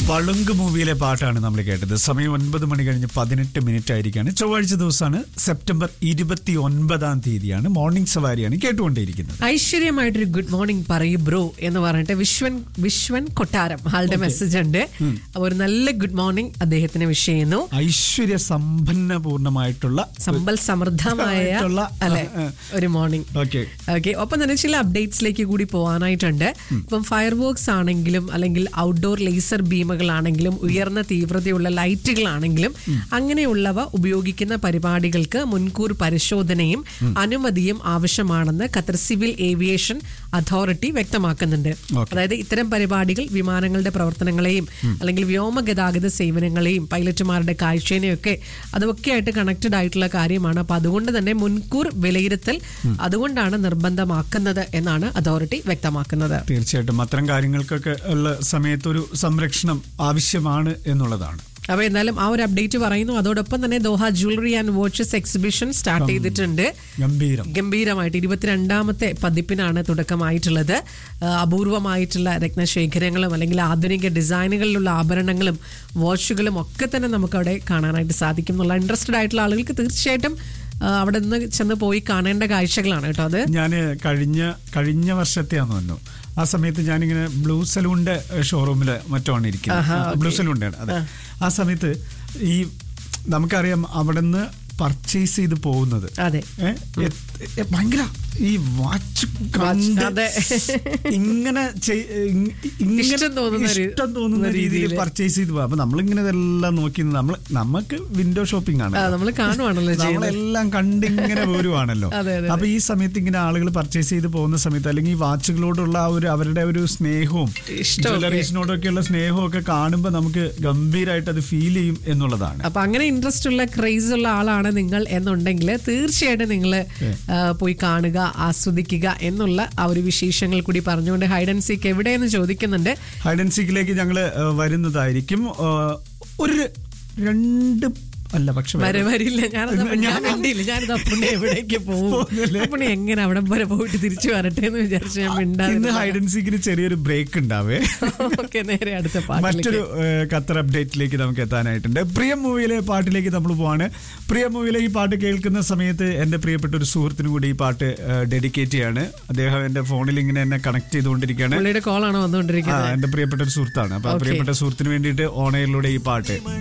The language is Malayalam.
പളുങ്ക് മൂവിയിലെ പാട്ടാണ് നമ്മൾ കേട്ടത് സമയം ഒൻപത് മണി കഴിഞ്ഞ് പതിനെട്ട് മിനിറ്റ് ആയിരിക്കാണ് ചൊവ്വാഴ്ച ദിവസമാണ് സെപ്റ്റംബർ ഇരുപത്തി ഒൻപതാം തീയതിയാണ് മോർണിംഗ് സവാരിയാണ് കേട്ടുകൊണ്ടേയിരിക്കുന്നത് ഐശ്വര്യമായിട്ടൊരു ഗുഡ് മോർണിംഗ് പറയൂ ബ്രോ എന്ന് പറഞ്ഞിട്ട് വിശ്വൻ വിശ്വൻ കൊട്ടാരം ആളുടെ മെസ്സേജ് ഉണ്ട് അപ്പൊ ഒരു നല്ല ഗുഡ് മോർണിംഗ് അദ്ദേഹത്തിന് വിഷ് ചെയ്യുന്നു ഐശ്വര്യ സമ്പന്നപൂർണമായിട്ടുള്ള സമ്പൽ സമൃദ്ധമായ ആയിട്ടുള്ള, അല്ലെ ആ, ആ. ഒരു മോർണിംഗ് ഓക്കെ ഓക്കെ ഒപ്പം തന്നെ ചില അപ്ഡേറ്റ്സിലേക്ക് കൂടി പോകാനായിട്ടുണ്ട് ഇപ്പം ഫയർ വർക്ക്സ് ആണെങ്കിലും അല്ലെങ്കിൽ ഔട്ട്ഡോർ ലേസർ ബീമുകളാണെങ്കിലും ഉയർന്ന തീവ്രതയുള്ള ലൈറ്റുകളാണെങ്കിലും അങ്ങനെയുള്ളവ ഉപയോഗിക്കുന്ന പരിപാടികൾക്ക് മുൻകൂർ പരിശോധനയും അനുമതിയും ആവശ്യമാണെന്ന് ഖത്തർ സിവിൽ ഏവിയേഷൻ അതോറിറ്റി വ്യക്തമാക്കുന്നുണ്ട് അതായത് ഇത്തരം പരിപാടികൾ വിമാനങ്ങളുടെ പ്രവർത്തനങ്ങളെയും അല്ലെങ്കിൽ വ്യോമ ഗതാഗത സേവനങ്ങളെയും പൈലറ്റുമാരുടെ കാഴ്ചേനെയും ഒക്കെ അതൊക്കെ ആയിട്ട് കണക്റ്റഡ് ആയിട്ടുള്ള കാര്യമാണ് അപ്പൊ അതുകൊണ്ട് തന്നെ മുൻകൂർ വിലയിരുത്തൽ അതുകൊണ്ടാണ് നിർബന്ധമാക്കുന്നത് എന്നാണ് അതോറിറ്റി വ്യക്തമാക്കുന്നത് തീർച്ചയായിട്ടും അത്തരം കാര്യങ്ങൾക്കൊക്കെ ഉള്ള സമയത്തൊരു സംരക്ഷണം ആവശ്യമാണ് എന്നുള്ളതാണ് അപ്പൊ എന്തായാലും ആ ഒരു അപ്ഡേറ്റ് പറയുന്നു അതോടൊപ്പം തന്നെ Doha jewellery and watches exhibition start ചെയ്തിട്ടുണ്ട് ഗംഭീരം ഗംഭീരമായിട്ട് ഇരുപത്തിരണ്ടാമത്തെ പതിപ്പിനാണ് തുടക്കമായിട്ടുള്ളത് ആ, അപൂർവമായിട്ടുള്ള രത്നശേഖരങ്ങളും അല്ലെങ്കിൽ ആധുനിക ഡിസൈനുകളിലുള്ള ആഭരണങ്ങളും വാച്ചുകളും ഒക്കെ തന്നെ നമുക്ക് അവിടെ കാണാനായിട്ട് സാധിക്കും എന്നുള്ള ഇൻട്രസ്റ്റഡ് ആയിട്ടുള്ള ആളുകൾക്ക് തീർച്ചയായിട്ടും ആ, അവിടെ നിന്ന് ചെന്ന് പോയി കാണേണ്ട കാഴ്ചകളാണ് കേട്ടോ അത് ഞാൻ കഴിഞ്ഞ കഴിഞ്ഞ വർഷത്തെയാന്ന് തോന്നുന്നു ആ സമയത്ത് ഞാനിങ്ങനെ ബ്ലൂ സലൂണിന്റെ ഷോറൂമിൽ മറ്റോ ആണ് ഇരിക്കുന്നത് ബ്ലൂ സലൂണിന്റെ ആണ് അതെ ആ സമയത്ത് ഈ നമുക്കറിയാം അവിടെ നിന്ന് പർച്ചേസ് ചെയ്ത് പോകുന്നത് അതെ ഏ, എ- എ- ഭയങ്കര ഈ വാച്ച് കണ്ട് അതെ. ഇങ്ങനെ ചെയ്- ഇ- ഇങ്ങനെ ഇഷ്ടം തോന്നുന്ന ഒരു- ഇഷ്ടം തോന്നുന്ന രീതിയിൽ രീതിയില്. പർച്ചേസ് ചെയ്ത് പോകും അപ്പൊ നമ്മളിങ്ങനെ ഇതെല്ലാം നോക്കി നമ്മൾ നമുക്ക് വിൻഡോ ഷോപ്പിംഗ് ആണ് നമ്മൾ കാണുവാണല്ലോ ചെയ്യുന്നത് നമ്മളെല്ലാം കണ്ടിങ്ങനെ പോരുവാണല്ലോ അതെ, അതെ, അപ്പൊ ഈ സമയത്ത് ഇങ്ങനെ ആളുകൾ പർച്ചേസ് ചെയ്ത് പോകുന്ന സമയത്ത് അല്ലെങ്കിൽ ഈ വാച്ചുകളോടുള്ള ആ ഒരു അവരുടെ ഒരു സ്നേഹവും ഇഷ്ടമൊക്കെ. ജ്വല്ലറീസിനോടൊക്കെയുള്ള സ്നേഹവും ഒക്കെ കാണുമ്പോൾ നമുക്ക് ഗംഭീരമായിട്ട് അത് ഫീൽ ചെയ്യും എന്നുള്ളതാണ് അപ്പൊ അങ്ങനെ ഇൻട്രസ്റ്റ് ഉള്ള ക്രേസ് ഉള്ള ആളാണ് നിങ്ങൾ എന്നുണ്ടെങ്കിൽ തീർച്ചയായിട്ടും നിങ്ങൾ പോയി കാണുക ആസ്വദിക്കുക എന്നുള്ള ആ ഒരു വിശേഷങ്ങൾ കൂടി പറഞ്ഞുകൊണ്ട് ഹൈഡ് ആൻഡ് സീക്ക് എവിടെയെന്ന് ചോദിക്കുന്നുണ്ട് ഹൈഡ് ആൻഡ് സീക്കിലേക്ക് ഞങ്ങൾ വരുന്നതായിരിക്കും ആ, ഒരു രണ്ട് അല്ല പക്ഷെ വരെ വരില്ല ഞാനത് ഞാൻ മിണ്ടിയില്ല ഞാനിത് അപ്പുണ്ണി എവിടേക്ക് പോകും പോകുന്നില്ലേ? അപ്പുണ്ണി എങ്ങനെ അവിടെ വരെ പോയിട്ട് തിരിച്ചു വരട്ടെ എന്ന് വിചാരിച്ച് ഞാൻ ഇന്ന് മിണ്ടാതെ ഹൈഡ് ആൻഡ് സീക്കിന് ചെറിയൊരു ബ്രേക്ക് ഉണ്ടാവേ ഓക്കെ നേരെ അടുത്ത പാട്ടിലേക്ക് മറ്റൊരു ഏഹ്, ഖത്തർ അപ്ഡേറ്റിലേക്ക് നമുക്ക് എത്താനായിട്ടുണ്ട് പ്രിയ മൂവിയിലെ പാട്ടിലേക്ക് നമ്മൾ പോവാണ് പ്രിയ മൂവിയിലെ ഈ പാട്ട് കേൾക്കുന്ന സമയത്ത് എൻ്റെ പ്രിയപ്പെട്ട ഒരു സുഹൃത്തിനും കൂടി ഈ പാട്ട് ഡെഡിക്കേറ്റ് ചെയ്യാണ് അദ്ദേഹം എൻ്റെ ഫോണിൽ ഇങ്ങനെ എന്നെ കണക്ട് ചെയ്തുകൊണ്ടിരിക്കുകയാണ് പുള്ളിയുടെ കോളാണ് ആ വന്നുകൊണ്ടിരിക്കുന്നത് എൻ്റെ പ്രിയപ്പെട്ട ഒരു സുഹൃത്താണ് അപ്പൊ ആ Okay. പ്രിയപ്പെട്ട സുഹൃത്തിന് വേണ്ടിയിട്ട് ഓണയിലൂടെ ഈ പാട്ട്